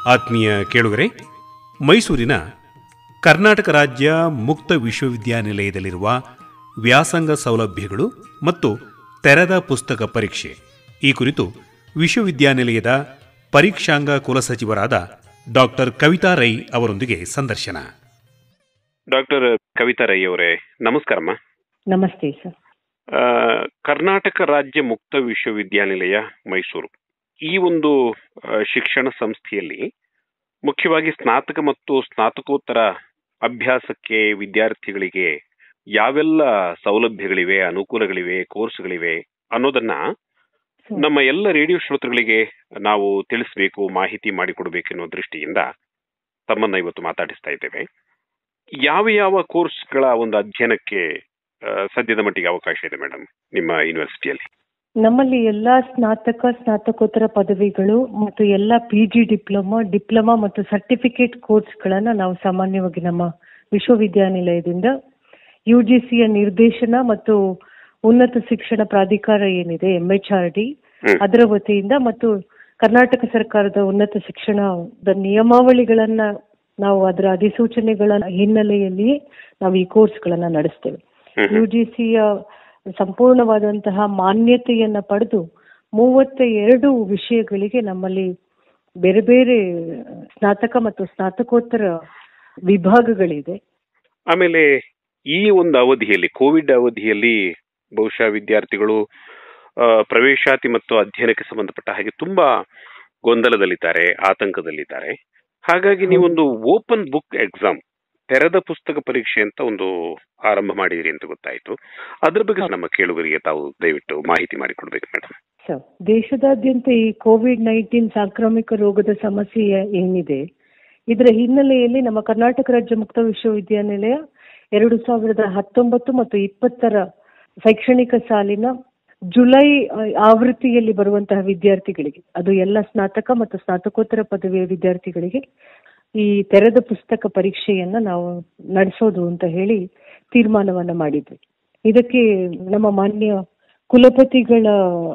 ಆತ್ಮೀಯ ಕೇಳುಗರೆ ಮೈಸೂರಿನ ಕರ್ನಾಟಕ ರಾಜ್ಯ ಮುಕ್ತ ವಿಶ್ವವಿದ್ಯಾನಿಲಯದಲ್ಲಿರುವ ವ್ಯಾಸಂಗ ಸೌಲಭ್ಯಗಳು ಮತ್ತು ತೆರೆದ ಪುಸ್ತಕ ಪರೀಕ್ಷೆ ಈ ಕುರಿತು ವಿಶ್ವವಿದ್ಯಾನಿಲಯದ ಪರೀಕ್ಷಾಂಗ ಕುಲಸಚಿವರಾದ ಡಾಕ್ಟರ್ ಕವಿತಾ ರೈ ಅವರೊಂದಿಗೆ ಸಂದರ್ಶನ ಡಾಕ್ಟರ್ ಕವಿತಾ ರೈ ಅವರೇ ನಮಸ್ಕಾರಮ್ಮ ನಮಸ್ತೆ ಸರ್ ಆ, ಕರ್ನಾಟಕ ರಾಜ್ಯ ಮುಕ್ತ ವಿಶ್ವವಿದ್ಯಾನಿಲಯ ಮೈಸೂರು ಈ ಒಂದು ಆ, ಶಿಕ್ಷಣ ಸಂಸ್ಥೆಯಲ್ಲಿ ಮುಖ್ಯವಾಗಿ ಸ್ನಾತಕ ಮತ್ತು ಸ್ನಾತಕೋತ್ತರ ಅಭ್ಯಾಸಕ್ಕೆ ವಿದ್ಯಾರ್ಥಿಗಳಿಗೆ ಯಾವೆಲ್ಲ ಸೌಲಭ್ಯಗಳಿವೆ ಅನುಕೂಲಗಳಿವೆ ಕೋರ್ಸ್ಗಳಿವೆ ಅನ್ನೋದನ್ನ ಸರ್. ನಮ್ಮ ಎಲ್ಲ ರೇಡಿಯೋ ಶ್ರೋತೃಗಳಿಗೆ ನಾವು ತಿಳಿಸಬೇಕು ಮಾಹಿತಿ ಮಾಡಿಕೊಡ್ಬೇಕೆನ್ನೋ ದೃಷ್ಟಿಯಿಂದ ತಮ್ಮನ್ನ ಇವತ್ತು ಮಾತಾಡಿಸ್ತಾ ಇದ್ದೇವೆ ಯಾವ ಯಾವ ಕೋರ್ಸ್ಗಳ ಒಂದು ಅಧ್ಯಯನಕ್ಕೆ ಆ, ಸದ್ಯದ ಮಟ್ಟಿಗೆ ಅವಕಾಶ ಇದೆ ಮೇಡಮ್ ನಿಮ್ಮ ಯೂನಿವರ್ಸಿಟಿಯಲ್ಲಿ ನಮ್ಮಲ್ಲಿ ಎಲ್ಲಾ ಸ್ನಾತಕ ಸ್ನಾತಕೋತ್ತರ ಪದವಿಗಳು ಮತ್ತು ಎಲ್ಲ ಪಿ ಜಿ ಡಿಪ್ಲೊಮಾ ಡಿಪ್ಲೊಮಾ ಮತ್ತು ಸರ್ಟಿಫಿಕೇಟ್ ಕೋರ್ಸ್ಗಳನ್ನ ನಾವು ಸಾಮಾನ್ಯವಾಗಿ ನಮ್ಮ ವಿಶ್ವವಿದ್ಯಾನಿಲಯದಿಂದ ಯು ಜಿ ಸಿಯ ನಿರ್ದೇಶನ ಮತ್ತು ಉನ್ನತ ಶಿಕ್ಷಣ ಪ್ರಾಧಿಕಾರ ಏನಿದೆ M H R D hmm. ಅದರ ವತಿಯಿಂದ ಮತ್ತು ಕರ್ನಾಟಕ ಸರ್ಕಾರದ ಉನ್ನತ ಶಿಕ್ಷಣದ ನಿಯಮಾವಳಿಗಳನ್ನ ನಾವು ಅದರ ಅಧಿಸೂಚನೆಗಳ ಹಿನ್ನೆಲೆಯಲ್ಲಿ ನಾವು ಈ ಕೋರ್ಸ್ಗಳನ್ನ ನಡೆಸ್ತೇವೆ ಹ್ಮ್ ಯು ಹ್ಮ್. ಜಿ ಸಿಯ ಸಂಪೂರ್ಣವಾದಂತಹ ಮಾನ್ಯತೆಯನ್ನ ಪಡೆದು ಮೂವತ್ತ ಎರಡು ವಿಷಯಗಳಿಗೆ ನಮ್ಮಲ್ಲಿ ಬೇರೆ ಬೇರೆ ಸ್ನಾತಕ ಮತ್ತು ಸ್ನಾತಕೋತ್ತರ ವಿಭಾಗಗಳಿದೆ ಆಮೇಲೆ ಈ ಒಂದು ಅವಧಿಯಲ್ಲಿ ಕೋವಿಡ್ ಅವಧಿಯಲ್ಲಿ ಬಹುಶಃ ವಿದ್ಯಾರ್ಥಿಗಳು ಆ, ಪ್ರವೇಶಾತಿ ಮತ್ತು ಅಧ್ಯಯನಕ್ಕೆ ಸಂಬಂಧಪಟ್ಟ ಹಾಗೆ ತುಂಬಾ ಗೊಂದಲದಲ್ಲಿದ್ದಾರೆ ಆತಂಕದಲ್ಲಿದ್ದಾರೆ ಹಾಗಾಗಿ ನೀವೊಂದು ಓಪನ್ ಬುಕ್ ಎಕ್ಸಾಮ್ ತೆರೆದ ಪುಸ್ತಕ ಪರೀಕ್ಷೆ ಅಂತ ಒಂದು ಆರಂಭ ಮಾಡಿದಿರಿ ಅಂತ ಗೊತ್ತಾಯ್ತು ಅದ್ರ ಬಗ್ಗೆ ನಮ್ಮ ಕೇಳುಗರಿಗೆ ತಾವು ದಯವಿಟ್ಟು ಮಾಹಿತಿ ಮಾಡಿಕೊಡ್ಬೇಕು ಮೇಡಮ್ ಸೊ ದೇಶದಾದ್ಯಂತ ಈ ಕೋವಿಡ್ ನೈನ್ಟೀನ್ ಸಾಂಕ್ರಾಮಿಕ ರೋಗದ ಸಮಸ್ಯೆ ಏನಿದೆ ಇದರ ಹಿನ್ನೆಲೆಯಲ್ಲಿ ನಮ್ಮ ಕರ್ನಾಟಕ ರಾಜ್ಯ ಮುಕ್ತ ವಿಶ್ವವಿದ್ಯಾನಿಲಯ ಎರಡು ಸಾವಿರದ ಹತ್ತೊಂಬತ್ತು ಮತ್ತು ಇಪ್ಪತ್ತರ ಶೈಕ್ಷಣಿಕ ಸಾಲಿನ ಜುಲೈ ಆ, ಆವೃತ್ತಿಯಲ್ಲಿ ಬರುವಂತಹ ವಿದ್ಯಾರ್ಥಿಗಳಿಗೆ ಅದು ಎಲ್ಲ ಸ್ನಾತಕ ಮತ್ತು ಸ್ನಾತಕೋತ್ತರ ಪದವಿಯ ವಿದ್ಯಾರ್ಥಿಗಳಿಗೆ ಈ ತೆರೆದ ಪುಸ್ತಕ ಪರೀಕ್ಷೆಯನ್ನ ನಾವು ನಡೆಸೋದು ಅಂತ ಹೇಳಿ ತೀರ್ಮಾನವನ್ನ ಮಾಡಿದ್ವಿ ಇದಕ್ಕೆ ನಮ್ಮ ಮಾನ್ಯ ಕುಲಪತಿಗಳ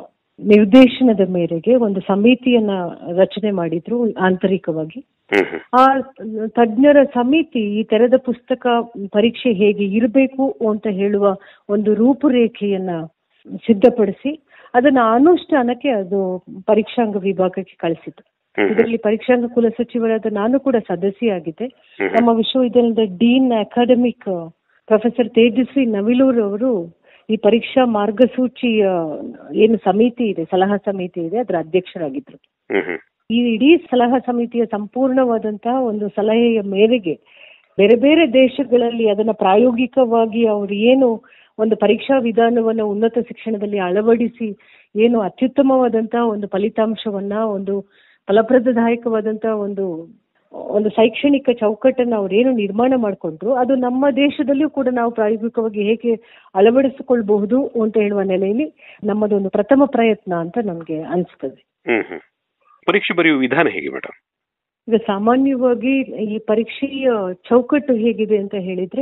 ನಿರ್ದೇಶನದ ಮೇರೆಗೆ ಒಂದು ಸಮಿತಿಯನ್ನ ರಚನೆ ಮಾಡಿದ್ರು ಆಂತರಿಕವಾಗಿ ಹ್ಮ್ ಹ್ಮ್ ಆ ತಜ್ಞರ ಸಮಿತಿ ಈ ತೆರೆದ ಪುಸ್ತಕ ಪರೀಕ್ಷೆ ಹೇಗೆ ಇರಬೇಕು ಅಂತ ಹೇಳುವ ಒಂದು ರೂಪುರೇಖೆಯನ್ನ ಸಿದ್ಧಪಡಿಸಿ ಅದನ್ನ ಅನುಷ್ಠಾನಕ್ಕೆ ಅದು ಪರೀಕ್ಷಾಂಗ ವಿಭಾಗಕ್ಕೆ ಕಳಿಸಿತು ಹ್ಮ್ ಹ್ಮ್. ಇದರಲ್ಲಿ ಪರೀಕ್ಷಾಂಗ ಕುಲಸಚಿವರಾದ ನಾನು ಕೂಡ ಸದಸ್ಯೆಯಾಗಿದ್ದೆ ಹ್ಮ್ ನಮ್ಮ ವಿಶ್ವವಿದ್ಯಾಲಯದ dean academic professor Tejaswi Naviloor ಅವರು ಈ ಪರೀಕ್ಷಾ ಮಾರ್ಗಸೂಚಿಯ ಏನು ಸಮಿತಿ ಇದೆ ಸಲಹಾ ಸಮಿತಿ ಇದೆ ಅದರ ಅಧ್ಯಕ್ಷರಾಗಿದ್ರು ಹ್ಮ್ ಹ್ಮ್. ಈ ಇಡೀ ಸಲಹಾ ಸಮಿತಿಯ ಸಂಪೂರ್ಣವಾದಂತಹ ಒಂದು ಸಲಹೆಯ ಮೇರೆಗೆ ಬೇರೆ ಬೇರೆ ದೇಶಗಳಲ್ಲಿ ಅದನ್ನ ಪ್ರಾಯೋಗಿಕವಾಗಿ ಅವರು ಏನು ಒಂದು ಪರೀಕ್ಷಾ ವಿಧಾನವನ್ನ ಉನ್ನತ ಶಿಕ್ಷಣದಲ್ಲಿ ಅಳವಡಿಸಿ ಏನು ಅತ್ಯುತ್ತಮವಾದಂತಹ ಒಂದು ಫಲಿತಾಂಶವನ್ನ ಒಂದು ಫಲಪ್ರದದಾಯಕವಾದಂತಹ ಒಂದು ಒಂದು ಶೈಕ್ಷಣಿಕ ಚೌಕಟ್ಟನ್ನು ಅವರೇನು ನಿರ್ಮಾಣ ಮಾಡಿಕೊಂಡ್ರು ಅದು ನಮ್ಮ ದೇಶದಲ್ಲಿಯೂ ಕೂಡ ನಾವು ಪ್ರಾಯೋಗಿಕವಾಗಿ ಹೇಗೆ ಅಳವಡಿಸಿಕೊಳ್ಬಹುದು ಅಂತ ಹೇಳುವ ನೆಲೆಯಲ್ಲಿ ನಮ್ಮದೊಂದು ಪ್ರಥಮ ಪ್ರಯತ್ನ ಅಂತ ನಮ್ಗೆ ಅನಿಸ್ತದೆ ಹ್ಮ್ ಹ್ಮ್. ಪರೀಕ್ಷೆ ಬರೆಯುವ ವಿಧಾನ ಹೇಗೆ ಮೇಡಮ್ ಈಗ ಸಾಮಾನ್ಯವಾಗಿ ಈ ಪರೀಕ್ಷೆಯ ಚೌಕಟ್ಟು ಹೇಗಿದೆ ಅಂತ ಹೇಳಿದ್ರೆ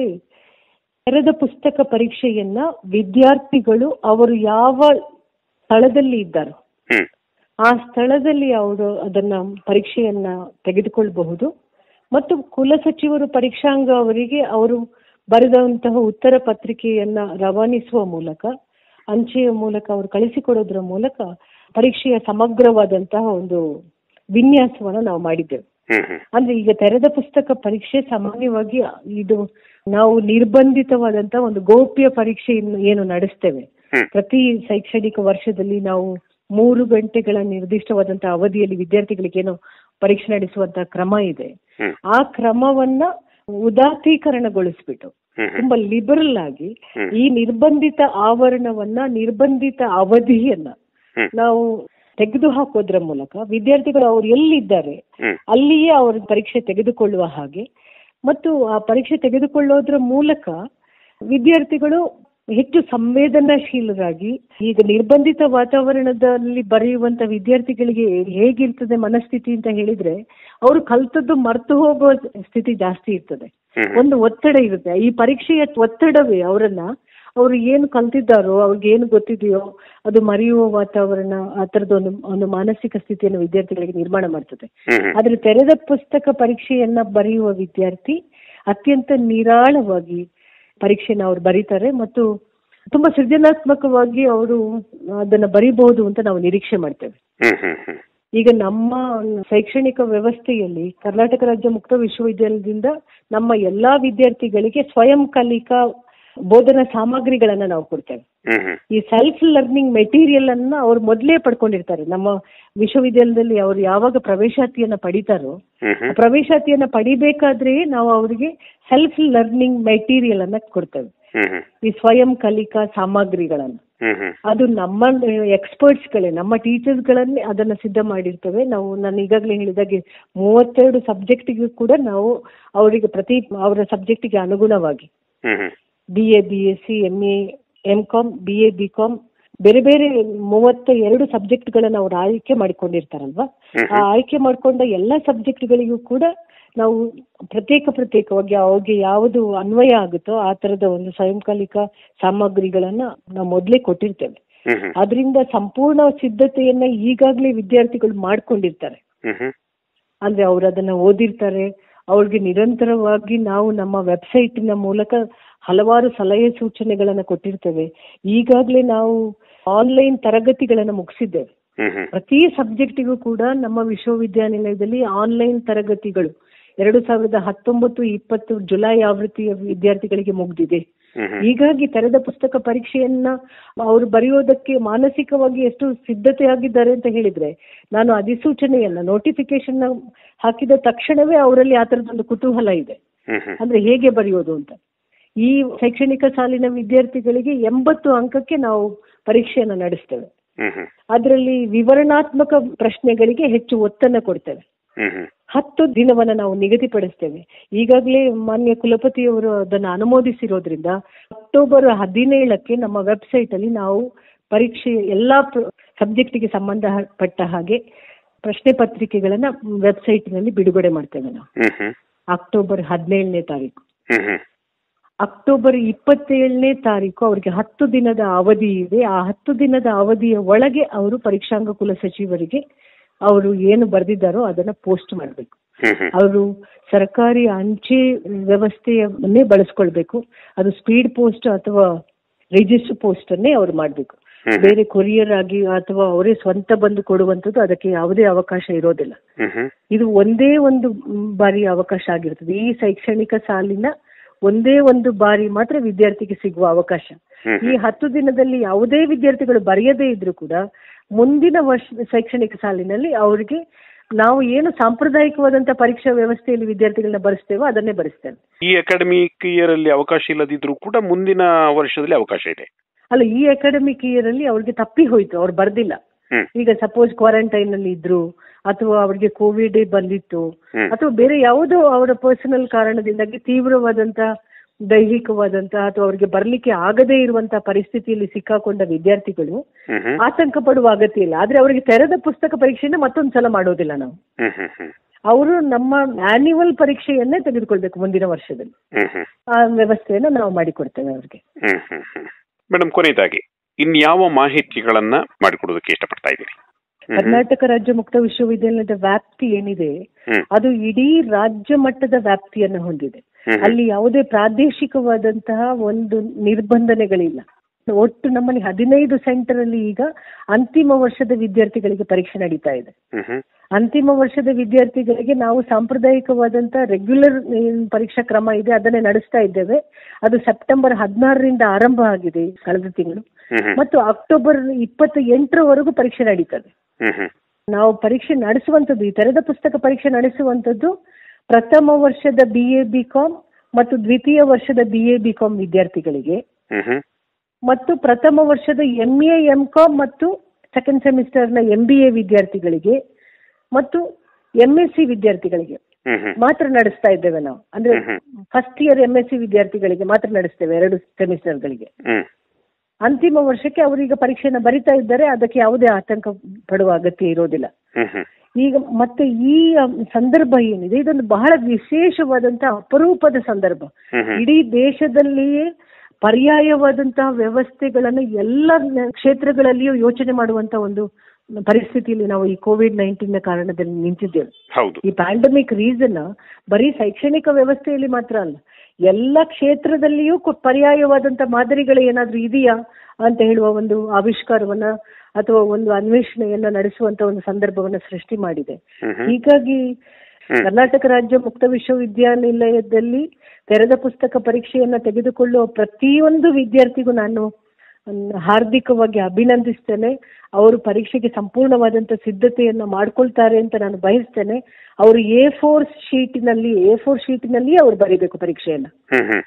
ತೆರೆದ ಪುಸ್ತಕ ಪರೀಕ್ಷೆಯನ್ನ ವಿದ್ಯಾರ್ಥಿಗಳು ಅವರು ಯಾವ ಸ್ಥಳದಲ್ಲಿ ಇದ್ದಾರೋ ಹ್ಮ್ ಆ ಸ್ಥಳದಲ್ಲಿ ಅವರು ಅದನ್ನ ಪರೀಕ್ಷೆಯನ್ನ ತೆಗೆದುಕೊಳ್ಬಹುದು ಮತ್ತು ಕುಲಸಚಿವರು ಪರೀಕ್ಷಾಂಗ ಅವರಿಗೆ ಅವರು ಬರೆದಂತಹ ಉತ್ತರ ಪತ್ರಿಕೆಯನ್ನ ರವಾನಿಸುವ ಮೂಲಕ ಅಂಚೆಯ ಮೂಲಕ ಅವರು ಕಳಿಸಿಕೊಡೋದ್ರ ಮೂಲಕ ಪರೀಕ್ಷೆಯ ಸಮಗ್ರವಾದಂತಹ ಒಂದು ವಿನ್ಯಾಸವನ್ನ ನಾವು ಮಾಡಿದ್ದೇವೆ ಹ್ಮ್ ಹ್ಮ್. ಅಂದ್ರೆ ಈಗ ತೆರೆದ ಪುಸ್ತಕ ಪರೀಕ್ಷೆ ಸಾಮಾನ್ಯವಾಗಿ ಇದು ನಾವು ನಿರ್ಬಂಧಿತವಾದಂತಹ ಒಂದು ಗೌಪ್ಯ ಪರೀಕ್ಷೆಯನ್ನು ಏನು ನಡೆಸ್ತೇವೆ ಹ್ಮ್. ಪ್ರತಿ ಶೈಕ್ಷಣಿಕ ವರ್ಷದಲ್ಲಿ ನಾವು ಮೂರು ಗಂಟೆಗಳ ನಿರ್ದಿಷ್ಟವಾದಂತಹ ಅವಧಿಯಲ್ಲಿ ವಿದ್ಯಾರ್ಥಿಗಳಿಗೆ ಏನು ಪರೀಕ್ಷೆ ನಡೆಸುವಂತಹ ಕ್ರಮ ಇದೆ ಹ್ಮ್ ಆ ಕ್ರಮವನ್ನ ಉದಾತೀಕರಣಗೊಳಿಸ್ಬಿಟ್ಟು ಹ್ಮ್ ಹ್ಮ್. ತುಂಬಾ ಲಿಬರಲ್ ಆಗಿ ಹ್ಮ್. ಈ ನಿರ್ಬಂಧಿತ ಆವರಣವನ್ನ ನಿರ್ಬಂಧಿತ ಅವಧಿಯನ್ನ ಹ್ಮ್. ನಾವು ತೆಗೆದು ಹಾಕೋದ್ರ ಮೂಲಕ ವಿದ್ಯಾರ್ಥಿಗಳು ಅವ್ರು ಎಲ್ಲಿದ್ದಾರೆ ಹ್ಮ್ ಅಲ್ಲಿಯೇ ಅವ್ರ ಪರೀಕ್ಷೆ ತೆಗೆದುಕೊಳ್ಳುವ ಹಾಗೆ ಮತ್ತು ಆ ಪರೀಕ್ಷೆ ತೆಗೆದುಕೊಳ್ಳೋದ್ರ ಮೂಲಕ ವಿದ್ಯಾರ್ಥಿಗಳು ಹೆಚ್ಚು ಸಂವೇದನಾಶೀಲರಾಗಿ ಈಗ ನಿರ್ಬಂಧಿತ ವಾತಾವರಣದಲ್ಲಿ ಬರೆಯುವಂತ ವಿದ್ಯಾರ್ಥಿಗಳಿಗೆ ಹೇಗಿರ್ತದೆ ಮನಸ್ಥಿತಿ ಅಂತ ಹೇಳಿದ್ರೆ ಅವರು ಕಲ್ತದ್ದು ಮರ್ತು ಹೋಗುವ ಸ್ಥಿತಿ ಜಾಸ್ತಿ ಇರ್ತದೆ ಹ್ಮ್ ಹ್ಮ್. ಒಂದು ಒತ್ತಡ ಇರುತ್ತೆ ಈ ಪರೀಕ್ಷೆಯ ಒತ್ತಡವೇ ಅವರನ್ನ ಅವರು ಏನು ಕಲ್ತಿದ್ದಾರೋ ಅವ್ರಿಗೆ ಏನು ಗೊತ್ತಿದೆಯೋ ಅದು ಮರೆಯುವ ವಾತಾವರಣ ಆ ಥರದ ಒಂದು ಒಂದು ಮಾನಸಿಕ ಸ್ಥಿತಿಯನ್ನು ವಿದ್ಯಾರ್ಥಿಗಳಿಗೆ ನಿರ್ಮಾಣ ಮಾಡ್ತದೆ ಹ್ಮ್ ಹ್ಮ್ ಆದ್ರೆ ತೆರೆದ ಪುಸ್ತಕ ಪರೀಕ್ಷೆಯನ್ನ ಬರೆಯುವ ವಿದ್ಯಾರ್ಥಿ ಅತ್ಯಂತ ನಿರಾಳವಾಗಿ ಪರೀಕ್ಷೆನ ಅವ್ರು ಬರೀತಾರೆ ಮತ್ತು ತುಂಬಾ ಸೃಜನಾತ್ಮಕವಾಗಿ ಅವರು ಅದನ್ನ ಬರೀಬಹುದು ಅಂತ ನಾವು ನಿರೀಕ್ಷೆ ಮಾಡ್ತೇವೆ ಹ್ಮ್ ಹ್ಮ್ ಹ್ಮ್ ಈಗ ನಮ್ಮ ಶೈಕ್ಷಣಿಕ ವ್ಯವಸ್ಥೆಯಲ್ಲಿ ಕರ್ನಾಟಕ ರಾಜ್ಯ ಮುಕ್ತ ವಿಶ್ವವಿದ್ಯಾಲಯದಿಂದ ನಮ್ಮ ಎಲ್ಲಾ ವಿದ್ಯಾರ್ಥಿಗಳಿಗೆ ಸ್ವಯಂ ಕಲಿಕಾ ಬೋಧನಾ ಸಾಮಗ್ರಿಗಳನ್ನ ನಾವು ಕೊಡ್ತೇವೆ ಹ್ಮ್ ಹ್ಮ್ ಈ ಸೆಲ್ಫ್ ಲರ್ನಿಂಗ್ ಮೆಟೀರಿಯಲ್ ಅನ್ನ ಅವ್ರು ಮೊದಲೇ ಪಡ್ಕೊಂಡಿರ್ತಾರೆ ನಮ್ಮ ವಿಶ್ವವಿದ್ಯಾಲಯದಲ್ಲಿ ಅವ್ರು ಯಾವಾಗ ಪ್ರವೇಶಾತಿಯನ್ನ ಪಡಿತಾರೋ ಹ್ಮ್ ಹ್ಮ್ ಪ್ರವೇಶಾತಿಯನ್ನ ಪಡಿಬೇಕಾದ್ರೆ ನಾವು ಅವರಿಗೆ ಸೆಲ್ಫ್ ಲರ್ನಿಂಗ್ ಮೆಟೀರಿಯಲ್ ಅನ್ನ ಕೊಡ್ತೇವೆ ಹ್ಮ್ ಹ್ಮ್ ಈ ಸ್ವಯಂ ಕಲಿಕಾ ಸಾಮಗ್ರಿಗಳನ್ನ ಹ್ಮ್ ಹ್ಮ್ ಅದು ನಮ್ಮ ಎಕ್ಸ್ಪರ್ಟ್ಸ್ಗಳೇ ನಮ್ಮ ಟೀಚರ್ಸ್ಗಳನ್ನೇ ಅದನ್ನ ಸಿದ್ಧ ಮಾಡಿರ್ತೇವೆ ನಾವು ನಾನು ಈಗಾಗಲೇ ಹೇಳಿದಾಗೆ ಮೂವತ್ತೆರಡು ಸಬ್ಜೆಕ್ಟಿಗೂ ಕೂಡ ನಾವು ಅವರಿಗೆ ಪ್ರತಿ ಅವರ ಸಬ್ಜೆಕ್ಟಿಗೆ ಅನುಗುಣವಾಗಿ hmm hmm B A B S C M A M com B A B com ಬೇರೆ ಬೇರೆ ಮೂವತ್ತ ಎರಡು ಸಬ್ಜೆಕ್ಟ್ಗಳನ್ನ ಅವ್ರು ಆಯ್ಕೆ ಮಾಡಿಕೊಂಡಿರ್ತಾರಲ್ವಾ ಹ್ಮ್ ಆ ಆಯ್ಕೆ ಮಾಡ್ಕೊಂಡ ಎಲ್ಲ ಸಬ್ಜೆಕ್ಟ್ಗಳಿಗೂ ಕೂಡ ನಾವು ಪ್ರತ್ಯೇಕ ಪ್ರತ್ಯೇಕವಾಗಿ ಅವ್ರಿಗೆ ಯಾವುದು ಅನ್ವಯ ಆಗುತ್ತೋ ಆ ತರದ ಒಂದು ಸ್ವಯಂಕಾಲಿಕ ಸಾಮಗ್ರಿಗಳನ್ನ ನಾವು ಮೊದಲೇ ಕೊಟ್ಟಿರ್ತೇವೆ ಹ್ಮ್ ಹ್ಮ್ ಅದರಿಂದ ಸಂಪೂರ್ಣ ಸಿದ್ಧತೆಯನ್ನ ಈಗಾಗಲೇ ವಿದ್ಯಾರ್ಥಿಗಳು ಮಾಡ್ಕೊಂಡಿರ್ತಾರೆ ಹ್ಮ್ ಹ್ಮ್ ಅಂದ್ರೆ ಅವ್ರು ಅದನ್ನ ಓದಿರ್ತಾರೆ ಅವ್ರಿಗೆ ನಿರಂತರವಾಗಿ ನಾವು ನಮ್ಮ ವೆಬ್ಸೈಟಿನ ಮೂಲಕ ಹಲವಾರು ಸಲಹೆ ಸೂಚನೆಗಳನ್ನ ಕೊಟ್ಟಿರ್ತೇವೆ ಈಗಾಗಲೇ ನಾವು ಆನ್ಲೈನ್ ತರಗತಿಗಳನ್ನ ಮುಗಿಸಿದ್ದೇವೆ ಹ್ಮ್ ಹ್ಮ್ ಪ್ರತಿ ಸಬ್ಜೆಕ್ಟಿಗೂ ಕೂಡ ನಮ್ಮ ವಿಶ್ವವಿದ್ಯಾನಿಲಯದಲ್ಲಿ ಆನ್ಲೈನ್ ತರಗತಿಗಳು ಎರಡು ಸಾವಿರದ ಹತ್ತೊಂಬತ್ತು ಇಪ್ಪತ್ತು ಜುಲೈ ಆವೃತ್ತಿಯ ವಿದ್ಯಾರ್ಥಿಗಳಿಗೆ ಮುಗ್ದಿದೆ ಹ್ಮ್ ಹ್ಮ್ ಹೀಗಾಗಿ ತೆರೆದ ಪುಸ್ತಕ ಪರೀಕ್ಷೆಯನ್ನ ಅವರು ಬರೆಯೋದಕ್ಕೆ ಮಾನಸಿಕವಾಗಿ ಎಷ್ಟು ಸಿದ್ಧತೆಯಾಗಿದ್ದಾರೆ ಅಂತ ಹೇಳಿದ್ರೆ ನಾನು ಅಧಿಸೂಚನೆಯನ್ನ ನೋಟಿಫಿಕೇಶನ್ ಹಾಕಿದ ತಕ್ಷಣವೇ ಅವರಲ್ಲಿ ಆ ತರದೊಂದು ಕುತೂಹಲ ಇದೆ ಹ್ಮ್ ಹ್ಮ್ ಅಂದ್ರೆ ಹೇಗೆ ಬರೆಯೋದು ಅಂತ ಈ ಶೈಕ್ಷಣಿಕ ಸಾಲಿನ ವಿದ್ಯಾರ್ಥಿಗಳಿಗೆ ಎಂಬತ್ತು ಅಂಕಕ್ಕೆ ನಾವು ಪರೀಕ್ಷೆಯನ್ನ ನಡೆಸ್ತೇವೆ ಹ್ಮ್ ಹ್ಮ್ ಅದರಲ್ಲಿ ವಿವರಣಾತ್ಮಕ ಪ್ರಶ್ನೆಗಳಿಗೆ ಹೆಚ್ಚು ಒತ್ತನ್ನ ಕೊಡ್ತೇವೆ ಹ್ಮ್ ಹ್ಮ್ ಹತ್ತು ದಿನವನ್ನ ನಾವು ನಿಗದಿಪಡಿಸ್ತೇವೆ ಈಗಾಗಲೇ ಮಾನ್ಯ ಕುಲಪತಿಯವರು ಅದನ್ನು ಅನುಮೋದಿಸಿರೋದ್ರಿಂದ ಅಕ್ಟೋಬರ್ ಹದಿನೇಳಕ್ಕೆ ನಮ್ಮ ವೆಬ್ಸೈಟ್ ಅಲ್ಲಿ ನಾವು ಪರೀಕ್ಷೆ ಎಲ್ಲಾ ಸಬ್ಜೆಕ್ಟಿಗೆ ಸಂಬಂಧಪಟ್ಟ ಹಾಗೆ ಪ್ರಶ್ನೆ ಪತ್ರಿಕೆಗಳನ್ನ ವೆಬ್ಸೈಟ್ನಲ್ಲಿ ಬಿಡುಗಡೆ ಮಾಡ್ತೇವೆ ನಾವು ಹ್ಮ್ ಹ್ಮ್ ಅಕ್ಟೋಬರ್ ಹದಿನೇಳನೇ ತಾರೀಕು ಹ್ಮ್ ಹ್ಮ್ ಅಕ್ಟೋಬರ್ ಇಪ್ಪತ್ತೇಳನೇ ತಾರೀಕು ಅವರಿಗೆ ಹತ್ತು ದಿನದ ಅವಧಿ ಇದೆ ಆ ಹತ್ತು ದಿನದ ಅವಧಿಯ ಒಳಗೆ ಅವರು ಪರೀಕ್ಷಾಂಗ ಕುಲ ಸಚಿವರಿಗೆ ಅವರು ಏನು ಬರೆದಿದ್ದಾರೋ ಅದನ್ನ ಪೋಸ್ಟ್ ಮಾಡಬೇಕು ಹ್ಮ್ ಹ್ಮ್ ಅವರು ಸರ್ಕಾರಿ ಅಂಚೆ ವ್ಯವಸ್ಥೆಯನ್ನೇ ಬಳಸ್ಕೊಳ್ಬೇಕು ಅದು ಸ್ಪೀಡ್ ಪೋಸ್ಟ್ ಅಥವಾ ರಿಜಿಸ್ಟರ್ ಪೋಸ್ಟ್ ಅನ್ನೇ ಅವ್ರು ಮಾಡಬೇಕು ಹ್ಮ್ ಬೇರೆ ಕೊರಿಯರ್ ಆಗಿ ಅಥವಾ ಅವರೇ ಸ್ವಂತ ಬಂದು ಕೊಡುವಂಥದ್ದು ಅದಕ್ಕೆ ಯಾವುದೇ ಅವಕಾಶ ಇರೋದಿಲ್ಲ ಹ್ಮ್ ಹ್ಮ್ ಇದು ಒಂದೇ ಒಂದು ಮ್, ಬಾರಿ ಅವಕಾಶ ಆಗಿರ್ತದೆ ಈ ಶೈಕ್ಷಣಿಕ ಸಾಲಿನ ಒಂದೇ ಒಂದು ಬಾರಿ ಮಾತ್ರ ವಿದ್ಯಾರ್ಥಿಗೆ ಸಿಗುವ ಅವಕಾಶ ಹ್ಮ್ ಈ ಹತ್ತು ದಿನದಲ್ಲಿ ಯಾವುದೇ ವಿದ್ಯಾರ್ಥಿಗಳು ಬರೆಯದೇ ಇದ್ರೂ ಕೂಡ ಮುಂದಿನ ವರ್ಷ ಶೈಕ್ಷಣಿಕ ಸಾಲಿನಲ್ಲಿ ಅವರಿಗೆ ನಾವು ಏನು ಸಾಂಪ್ರದಾಯಿಕವಾದಂತ ಪರೀಕ್ಷಾ ವ್ಯವಸ್ಥೆಯಲ್ಲಿ ವಿದ್ಯಾರ್ಥಿಗಳನ್ನ ಬರೆಸ್ತೇವೋ ಅದನ್ನೇ ಬರೆಸ್ತೇವೆ ಈ ಅಕಾಡೆಮಿಕ್ ಇಯರ್ ಅಲ್ಲಿ ಅವಕಾಶ ಇಲ್ಲದಿದ್ರೂ ಕೂಡ ಮುಂದಿನ ವರ್ಷದಲ್ಲಿ ಅವಕಾಶ ಇದೆ ಅಲ್ಲ ಈ ಅಕಾಡೆಮಿಕ್ ಇಯರ್ ಅಲ್ಲಿ ಅವ್ರಿಗೆ ತಪ್ಪಿ ಹೋಯ್ತು ಅವ್ರು ಬರ್ದಿಲ್ಲ ಹ್ಮ್ ಈಗ ಸಪೋಸ್ ಕ್ವಾರಂಟೈನ್ ಅಲ್ಲಿ ಇದ್ರು ಅಥವಾ ಅವ್ರಿಗೆ ಕೋವಿಡ್ ಬಂದಿತ್ತು ಹ್ಮ್ ಅಥವಾ ಬೇರೆ ಯಾವುದೋ ಅವರ ಪರ್ಸನಲ್ ಕಾರಣದಿಂದಾಗಿ ತೀವ್ರವಾದಂತ ದೈಹಿಕವಾದಂತ ಅಥವಾ ಅವರಿಗೆ ಬರ್ಲಿಕ್ಕೆ ಆಗದೇ ಇರುವಂತ ಪರಿಸ್ಥಿತಿಯಲ್ಲಿ ಸಿಕ್ಕಾಕೊಂಡ ವಿದ್ಯಾರ್ಥಿಗಳು ಹ್ಮ್ ಹ್ಮ್ ಆತಂಕ ಪಡುವ ಅಗತ್ಯ ಇಲ್ಲ ಆದ್ರೆ ಅವರಿಗೆ ತೆರೆದ ಪುಸ್ತಕ ಪರೀಕ್ಷೆನ ಮತ್ತೊಂದು ಸಲ ಮಾಡೋದಿಲ್ಲ ನಾವು ಹ್ಮ್ ಹ್ಮ್ ಹ್ಮ್ ಅವರು ನಮ್ಮ ಆನ್ಯುವಲ್ ಪರೀಕ್ಷೆಯನ್ನೇ ತೆಗೆದುಕೊಳ್ಬೇಕು ಮುಂದಿನ ವರ್ಷದಲ್ಲಿ ಹ್ಮ್ ಹ್ಮ್ ಆ ವ್ಯವಸ್ಥೆಯನ್ನು ನಾವು ಮಾಡಿಕೊಡ್ತೇವೆ ಅವ್ರಿಗೆ ಹ್ಮ್ ಹ್ಮ್ ಹ್ಮ್ ಮೇಡಮ್ ಕೊನೆಯದಾಗಿ ಇನ್ಯಾವ ಮಾಹಿತಿಗಳನ್ನ ಮಾಡಿಕೊಡೋದಕ್ಕೆ ಇಷ್ಟಪಡ್ತಾ ಇದ್ದೀರಿ ಹ್ಮ್ ಹ್ಮ್. ಕರ್ನಾಟಕ ರಾಜ್ಯ ಮುಕ್ತ ವಿಶ್ವವಿದ್ಯಾಲಯದ ವ್ಯಾಪ್ತಿ ಏನಿದೆ ಹ್ಮ್ ಅದು ಇಡೀ ರಾಜ್ಯ ಮಟ್ಟದ ವ್ಯಾಪ್ತಿಯನ್ನು ಹೊಂದಿದೆ ಹ್ಮ್ ಅಲ್ಲಿ ಯಾವುದೇ ಪ್ರಾದೇಶಿಕವಾದಂತಹ ಒಂದು ನಿರ್ಬಂಧನೆಗಳಿಲ್ಲ ಒಟ್ಟು ನಮ್ಮಲ್ಲಿ ಹದಿನೈದು ಸೆಂಟರ್ ಅಲ್ಲಿ ಈಗ ಅಂತಿಮ ವರ್ಷದ ವಿದ್ಯಾರ್ಥಿಗಳಿಗೆ ಪರೀಕ್ಷೆ ನಡೀತಾ ಇದೆ ಹ್ಮ್ ಹ್ಮ್ ಅಂತಿಮ ವರ್ಷದ ವಿದ್ಯಾರ್ಥಿಗಳಿಗೆ ನಾವು ಸಾಂಪ್ರದಾಯಿಕವಾದಂತ ರೆಗ್ಯುಲರ್ ಪರೀಕ್ಷಾ ಕ್ರಮ ಇದೆ ಅದನ್ನೇ ನಡೆಸ್ತಾ ಇದ್ದೇವೆ ಅದು ಸೆಪ್ಟೆಂಬರ್ ಹದಿನಾರರಿಂದ ಆರಂಭ ಆಗಿದೆ ಕಳೆದ ತಿಂಗಳು ಹ್ಮ್ ಹ್ಮ್ ಮತ್ತು ಅಕ್ಟೋಬರ್ ಇಪ್ಪತ್ತ ಎಂಟರವರೆಗೂ ಪರೀಕ್ಷೆ ನಡೀತದೆ ಹ್ಮ್ ಹ್ಮ್ ನಾವು ಪರೀಕ್ಷೆ ನಡೆಸುವಂಥದ್ದು ಈ ತೆರೆದ ಪುಸ್ತಕ ಪರೀಕ್ಷೆ ನಡೆಸುವಂಥದ್ದು ಪ್ರಥಮ ವರ್ಷದ ಬಿ ಎ ಬಿ ಕಾಮ್ ಮತ್ತು ದ್ವಿತೀಯ ವರ್ಷದ ಬಿ ಎ ಬಿ ಕಾಮ್ ವಿದ್ಯಾರ್ಥಿಗಳಿಗೆ ಹ್ಮ್ ಹ್ಮ್ ಮತ್ತು ಪ್ರಥಮ ವರ್ಷದ ಎಂ ಎ ಎಂ ಕಾಮ್ ಮತ್ತು ಸೆಕೆಂಡ್ ಸೆಮಿಸ್ಟರ್ನ ಎಂ ಬಿ ಎ ವಿದ್ಯಾರ್ಥಿಗಳಿಗೆ ಮತ್ತು ಎಂ ಎಸ್ ಸಿ ವಿದ್ಯಾರ್ಥಿಗಳಿಗೆ ಹ್ಮ್ ಹ್ಮ್ ಮಾತ್ರ ನಡೆಸ್ತಾ ಇದ್ದೇವೆ ನಾವು ಅಂದ್ರೆ hmm first year M S C ವಿದ್ಯಾರ್ಥಿಗಳಿಗೆ ಮಾತ್ರ ನಡೆಸ್ತೇವೆ ಎರಡು ಸೆಮಿಸ್ಟರ್ಗಳಿಗೆ ಹ್ಮ್ ಅಂತಿಮ ವರ್ಷಕ್ಕೆ ಅವರೀಗ ಪರೀಕ್ಷೆನ ಬರಿತಾ ಇದ್ದಾರೆ ಅದಕ್ಕೆ ಯಾವುದೇ ಆತಂಕ ಪಡುವ ಅಗತ್ಯ ಇರೋದಿಲ್ಲ ಹ್ಮ್ ಹ್ಮ್ ಈಗ ಮತ್ತೆ ಈ ಸಂದರ್ಭ ಏನಿದೆ ಇದೊಂದು ಬಹಳ ವಿಶೇಷವಾದಂತ ಅಪರೂಪದ ಸಂದರ್ಭ ಹ್ಮ್ ಹ್ಮ್ ಇಡೀ ದೇಶದಲ್ಲಿಯೇ ಪರ್ಯಾಯವಾದಂತಹ ವ್ಯವಸ್ಥೆಗಳನ್ನ ಎಲ್ಲ ನ- ಕ್ಷೇತ್ರಗಳಲ್ಲಿಯೂ ಯೋಚನೆ ಮಾಡುವಂತ ಒಂದು ಪರಿಸ್ಥಿತಿಯಲ್ಲಿ ನಾವು ಈ ಕೋವಿಡ್ ನೈನ್ಟೀನ್ ಕಾರಣದಲ್ಲಿ ನಿಂತಿದ್ದೇವೆ ಹೌದು ಈ ಪ್ಯಾಂಡಮಿಕ್ ರೀಸನ್ ಬರೀ ಶೈಕ್ಷಣಿಕ ವ್ಯವಸ್ಥೆಯಲ್ಲಿ ಮಾತ್ರ ಅಲ್ಲ ಎಲ್ಲ ಕ್ಷೇತ್ರದಲ್ಲಿಯೂ ಕು- ಪರ್ಯಾಯವಾದಂತ ಮಾದರಿಗಳು ಏನಾದ್ರೂ ಇದೆಯಾ ಅಂತ ಹೇಳುವ ಒಂದು ಆವಿಷ್ಕಾರವನ್ನ ಅಥವಾ ಒಂದು ಅನ್ವೇಷಣೆಯನ್ನ ನಡೆಸುವಂತ ಒಂದು ಸಂದರ್ಭವನ್ನ ಸೃಷ್ಟಿ ಮಾಡಿದೆ ಹ್ಮ್ ಹ್ಮ್. ಹೀಗಾಗಿ ಹ್ಮ್. ಕರ್ನಾಟಕ ರಾಜ್ಯ ಮುಕ್ತ ವಿಶ್ವವಿದ್ಯಾನಿಲಯದಲ್ಲಿ ತೆರೆದ ಪುಸ್ತಕ ಪರೀಕ್ಷೆಯನ್ನ ತೆಗೆದುಕೊಳ್ಳುವ ಪ್ರತಿಯೊಂದು ವಿದ್ಯಾರ್ಥಿಗೂ ನಾನು ಮ್, ಹಾರ್ದಿಕವಾಗಿ ಅಭಿನಂದಿಸ್ತೇನೆ ಅವರು ಪರೀಕ್ಷೆಗೆ ಸಂಪೂರ್ಣವಾದಂತ ಸಿದ್ಧತೆಯನ್ನ ಮಾಡ್ಕೊಳ್ತಾರೆ ಅಂತ ನಾನು ಬಯಸ್ತೇನೆ ಅವರು ಎ ಫೋರ್ ಶೀಟಿನಲ್ಲಿ ಎ ಫೋರ್ ಶೀಟಿನಲ್ಲಿ ಅವ್ರು ಬರೀಬೇಕು ಪರೀಕ್ಷೆಯನ್ನ ಹ್ಮ್ ಹ್ಮ್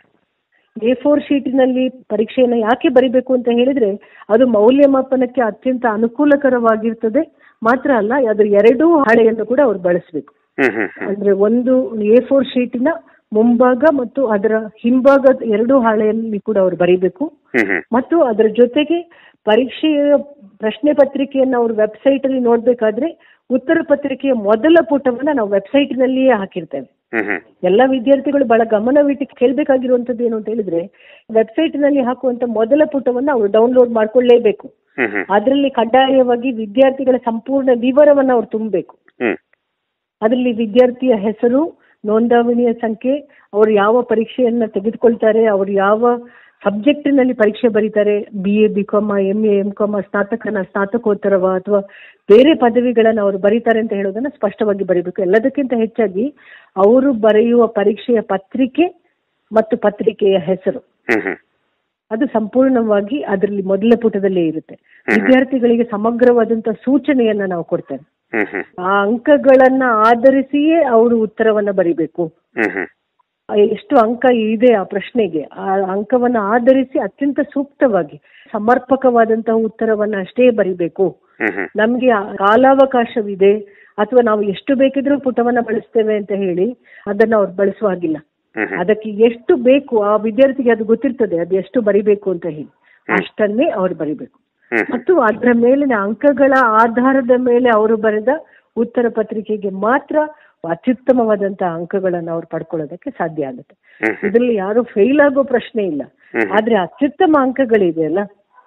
ಎ ಫೋರ್ ಶೀಟಿನಲ್ಲಿ ಪರೀಕ್ಷೆಯನ್ನ ಯಾಕೆ ಬರಿಬೇಕು ಅಂತ ಹೇಳಿದ್ರೆ ಅದು ಮೌಲ್ಯಮಾಪನಕ್ಕೆ ಅತ್ಯಂತ ಅನುಕೂಲಕರವಾಗಿರ್ತದೆ ಮಾತ್ರ ಅಲ್ಲ ಅದ್ರ ಎರಡೂ ಹಾಳೆಯನ್ನು ಕೂಡ ಅವ್ರು ಬಳಸಬೇಕು ಹ್ಮ್ ಹ್ಮ್ ಹ್ಮ್ ಅಂದ್ರೆ ಒಂದು ಎ ಫೋರ್ ಶೀಟಿನ ಮುಂಭಾಗ ಮತ್ತು ಅದರ ಹಿಂಭಾಗದ ಎರಡೂ ಹಾಳೆಯಲ್ಲಿ ಕೂಡ ಅವರು ಬರೀಬೇಕು ಹ್ಮ್ ಹ್ಮ್ ಮತ್ತು ಅದರ ಜೊತೆಗೆ ಪರೀಕ್ಷೆಯ ಪ್ರಶ್ನೆ ಪತ್ರಿಕೆಯನ್ನು ಅವ್ರ ವೆಬ್ಸೈಟ್ ಅಲ್ಲಿ ನೋಡ್ಬೇಕಾದ್ರೆ ಉತ್ತರ ಪತ್ರಿಕೆಯ ಮೊದಲ ಪುಟವನ್ನ ನಾವು ವೆಬ್ಸೈಟ್ ನಲ್ಲಿಯೇ ಹಾಕಿರ್ತೇವೆ ಹ್ಮ್ ಹ್ಮ್ ಎಲ್ಲ ವಿದ್ಯಾರ್ಥಿಗಳು ಬಹಳ ಗಮನವಿಟ್ಟು ಕೇಳಬೇಕಾಗಿರುವಂತದ್ದು ಏನು ಅಂತ ಹೇಳಿದ್ರೆ ವೆಬ್ಸೈಟ್ ನಲ್ಲಿ ಹಾಕುವಂತ ಮೊದಲ ಪುಟವನ್ನ ಅವರು ಡೌನ್ಲೋಡ್ ಮಾಡ್ಕೊಳ್ಳೇಬೇಕು ಹ್ಮ್ ಹ್ಮ್ ಅದರಲ್ಲಿ ಕಡ್ಡಾಯವಾಗಿ ವಿದ್ಯಾರ್ಥಿಗಳ ಸಂಪೂರ್ಣ ವಿವರವನ್ನ ಅವ್ರು ತುಂಬಬೇಕು ಹ್ಮ್ ಅದರಲ್ಲಿ ವಿದ್ಯಾರ್ಥಿಯ ಹೆಸರು ನೋಂದಾವಣಿಯ ಸಂಖ್ಯೆ ಅವರು ಯಾವ ಪರೀಕ್ಷೆಯನ್ನ ತೆಗೆದುಕೊಳ್ತಾರೆ ಅವರು ಯಾವ ಸಬ್ಜೆಕ್ಟಿನಲ್ಲಿ ಪರೀಕ್ಷೆ ಬರೀತಾರೆ B A B com M A M com ಸ್ನಾತಕನ ಸ್ನಾತಕೋತ್ತರವ ಅಥವಾ ಬೇರೆ ಪದವಿಗಳನ್ನ ಅವರು ಬರೀತಾರೆ ಅಂತ ಹೇಳೋದನ್ನ ಸ್ಪಷ್ಟವಾಗಿ ಬರೀಬೇಕು ಎಲ್ಲದಕ್ಕಿಂತ ಹೆಚ್ಚಾಗಿ ಅವರು ಬರೆಯುವ ಪರೀಕ್ಷೆಯ ಪತ್ರಿಕೆ ಮತ್ತು ಪತ್ರಿಕೆಯ ಹೆಸರು ಹ್ಮ್ ಹ್ಮ್ ಅದು ಸಂಪೂರ್ಣವಾಗಿ ಅದರಲ್ಲಿ ಮೊದಲ ಪುಟದಲ್ಲೇ ಇರುತ್ತೆ ವಿದ್ಯಾರ್ಥಿಗಳಿಗೆ ಸಮಗ್ರವಾದಂತ ಸೂಚನೆಯನ್ನ ನಾವು ಕೊಡ್ತೇವೆ ಹ್ಮ್ ಹ್ಮ್ ಆ ಅಂಕಗಳನ್ನ ಆಧರಿಸಿಯೇ ಅವರು ಉತ್ತರವನ್ನ ಬರಿಬೇಕು ಹ್ಮ್ ಹ್ಮ್ ಆ ಎಷ್ಟು ಅಂಕ ಇದೆ ಆ ಪ್ರಶ್ನೆಗೆ ಆ ಅಂಕವನ್ನ ಆಧರಿಸಿ ಅತ್ಯಂತ ಸೂಕ್ತವಾಗಿ ಸಮರ್ಪಕವಾದಂತಹ ಉತ್ತರವನ್ನ ಅಷ್ಟೇ ಬರಿಬೇಕು ಹ್ಮ್ ಹ್ಮ್ ನಮ್ಗೆ ಆ ಕಾಲಾವಕಾಶವಿದೆ ಅಥವಾ ನಾವು ಎಷ್ಟು ಬೇಕಿದ್ರೂ ಪುಟವನ್ನ ಬಳಸ್ತೇವೆ ಅಂತ ಹೇಳಿ ಅದನ್ನ ಅವ್ರು ಬಳಸುವ ಹಾಗಿಲ್ಲ ಹ್ಮ್ ಹ್ಮ್ ಅದಕ್ಕೆ ಎಷ್ಟು ಬೇಕು ಆ ವಿದ್ಯಾರ್ಥಿಗೆ ಅದು ಗೊತ್ತಿರ್ತದೆ ಅದು ಎಷ್ಟು ಬರಿಬೇಕು ಅಂತ ಹೇಳಿ ಅಷ್ಟನ್ನೇ ಅವ್ರು ಬರಿಬೇಕು ಹ್ಮ್ ಹ್ಮ್ ಮತ್ತು ಅದರ ಮೇಲಿನ ಅಂಕಗಳ ಆಧಾರದ ಮೇಲೆ ಅವರು ಬರೆದ ಉತ್ತರ ಪತ್ರಿಕೆಗೆ ಮಾತ್ರ ಅತ್ಯುತ್ತಮವಾದಂತಹ ಅಂಕಗಳನ್ನು ಅವ್ರು ಪಡ್ಕೊಳ್ಳೋದಕ್ಕೆ ಸಾಧ್ಯ ಆಗುತ್ತೆ ಹ್ಮ್ ಹ್ಮ್ ಇದರಲ್ಲಿ ಯಾರು ಫೇಲ್ ಆಗೋ ಪ್ರಶ್ನೆ ಇಲ್ಲ ಹ್ಮ್. ಆದ್ರೆ ಅತ್ಯುತ್ತಮ ಅಂಕಗಳಿದೆಯಲ್ಲ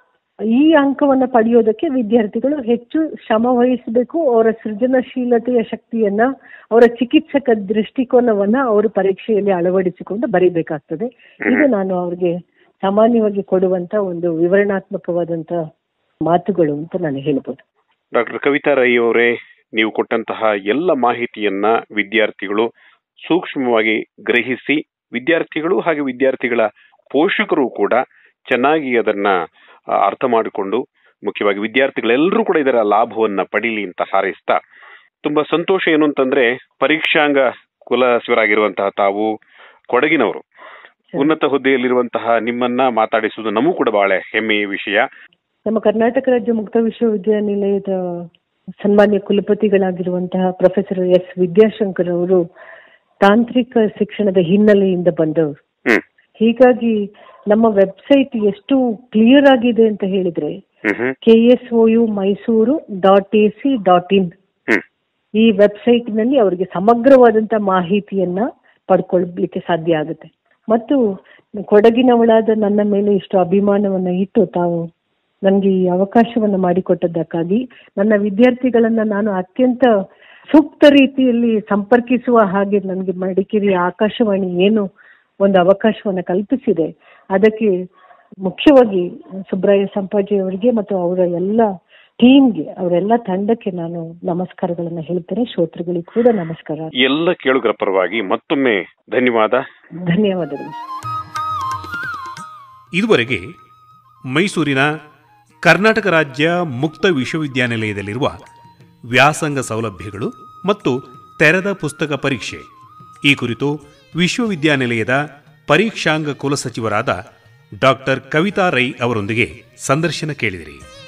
ಈ ಅಂಕವನ್ನ ಪಡೆಯೋದಕ್ಕೆ ವಿದ್ಯಾರ್ಥಿಗಳು ಹೆಚ್ಚು ಶ್ರಮ ವಹಿಸಬೇಕು ಅವರ ಸೃಜನಶೀಲತೆಯ ಶಕ್ತಿಯನ್ನ ಅವರ ಚಿಕಿತ್ಸಕ ದೃಷ್ಟಿಕೋನವನ್ನ ಅವರು ಪರೀಕ್ಷೆಯಲ್ಲಿ ಅಳವಡಿಸಿಕೊಂಡು ಬರೀಬೇಕಾಗ್ತದೆ ಇದು ನಾನು ಅವ್ರಿಗೆ ಸಾಮಾನ್ಯವಾಗಿ ಕೊಡುವಂತ ಒಂದು ವಿವರಣಾತ್ಮಕವಾದಂತ ಮಾತುಗಳು ಅಂತ ನಾನು ಹೇಳ್ಬೋದು ಡಾಕ್ಟರ್ ಕವಿತಾ ರೈ ಅವರೇ ನೀವು ಕೊಟ್ಟಂತಹ ಎಲ್ಲ ಮಾಹಿತಿಯನ್ನ ವಿದ್ಯಾರ್ಥಿಗಳು ಸೂಕ್ಷ್ಮವಾಗಿ ಗ್ರಹಿಸಿ ವಿದ್ಯಾರ್ಥಿಗಳು ಹಾಗೆ ವಿದ್ಯಾರ್ಥಿಗಳ ಪೋಷಕರು ಕೂಡ ಚೆನ್ನಾಗಿ ಅದನ್ನ ಆ, ಅರ್ಥ ಮಾಡಿಕೊಂಡು ಮುಖ್ಯವಾಗಿ ವಿದ್ಯಾರ್ಥಿಗಳೆಲ್ಲರೂ ಕೂಡ ಇದರ ಲಾಭವನ್ನ ಪಡೀಲಿ ಅಂತ ಹಾರೈಸ್ತಾ ತುಂಬಾ ಸಂತೋಷ ಏನು ಅಂತಂದ್ರೆ ಪರೀಕ್ಷಾಂಗ ಕುಲಸ್ವರಾಗಿರುವಂತಹ ತಾವು ಕೊಡಗಿನವರು ಉನ್ನತ ಹುದ್ದೆಯಲ್ಲಿರುವಂತಹ ನಿಮ್ಮನ್ನ ಮಾತಾಡಿಸುವುದು ನಮಗೂ ಕೂಡ ಬಹಳ ಹೆಮ್ಮೆಯ ವಿಷಯ ನಮ್ಮ ಕರ್ನಾಟಕ ರಾಜ್ಯ ಮುಕ್ತ ವಿಶ್ವವಿದ್ಯಾನಿಲಯದ ಸನ್ಮಾನ್ಯ ಕುಲಪತಿಗಳಾಗಿರುವಂತಹ ಪ್ರೊಫೆಸರ್ ಎಸ್ ವಿದ್ಯಾಶಂಕರ್ ಅವರು ತಾಂತ್ರಿಕ ಶಿಕ್ಷಣದ ಹಿನ್ನೆಲೆಯಿಂದ ಬಂದವರು ಹ್ಮ್ ಹೀಗಾಗಿ ನಮ್ಮ ವೆಬ್ಸೈಟ್ ಎಷ್ಟು ಕ್ಲಿಯರ್ ಆಗಿದೆ ಅಂತ ಹೇಳಿದ್ರೆ hmm hmm K S O U Mysuru dot A C dot in hmm ಈ ವೆಬ್ಸೈಟ್ ನಲ್ಲಿ ಅವರಿಗೆ ಸಮಗ್ರವಾದಂತ ಮಾಹಿತಿಯನ್ನ ಪಡ್ಕೊಳ್ಲಿಕ್ಕೆ ಸಾಧ್ಯ ಆಗುತ್ತೆ ಮತ್ತು ಕೊಡಗಿನವಳಾದ ನನ್ನ ಮೇಲೆ ಇಷ್ಟು ಅಭಿಮಾನವನ್ನ ಇಟ್ಟು ತಾವು ನನಗೆ ಈ ಅವಕಾಶವನ್ನ ಮಾಡಿಕೊಟ್ಟದ್ದಕ್ಕಾಗಿ ನನ್ನ ವಿದ್ಯಾರ್ಥಿಗಳನ್ನ ನಾನು ಅತ್ಯಂತ ಸೂಕ್ತ ರೀತಿಯಲ್ಲಿ ಸಂಪರ್ಕಿಸುವ ಹಾಗೆ ನನಗೆ ಮಡಿಕೇರಿ ಆಕಾಶವಾಣಿ ಏನು ಒಂದು ಅವಕಾಶವನ್ನ ಕಲ್ಪಿಸಿದೆ ಅದಕ್ಕೆ ಮುಖ್ಯವಾಗಿ ಸುಬ್ರಾಯ ಸಂಪಾಜಿ ಅವರಿಗೆ ಮತ್ತು ಅವರ ಎಲ್ಲ ಟೀಮ್ಗೆ ಅವರೆಲ್ಲ ತಂಡಕ್ಕೆ ನಾನು ನಮಸ್ಕಾರಗಳನ್ನ ಹೇಳ್ತೇನೆ ಶ್ರೋತೃಗಳಿಗೆ ಕೂಡ ನಮಸ್ಕಾರ ಎಲ್ಲ ಕೇಳುಗರ ಪರವಾಗಿ ಮತ್ತೊಮ್ಮೆ ಧನ್ಯವಾದ ಧನ್ಯವಾದಗಳು ಇದುವರೆಗೆ ಮೈಸೂರಿನ ಕರ್ನಾಟಕ ರಾಜ್ಯ ಮುಕ್ತ ವಿಶ್ವವಿದ್ಯಾನಿಲಯದಲ್ಲಿರುವ ವ್ಯಾಸಂಗ ಸೌಲಭ್ಯಗಳು ಮತ್ತು ತೆರೆದ ಪುಸ್ತಕ ಪರೀಕ್ಷೆ ಈ ಕುರಿತು ವಿಶ್ವವಿದ್ಯಾನಿಲಯದ ಪರೀಕ್ಷಾಂಗ ಕುಲಸಚಿವರಾದ ಡಾಕ್ಟರ್ ಕವಿತಾ ರೈ ಅವರೊಂದಿಗೆ ಸಂದರ್ಶನ ಕೇಳಿದಿರಿ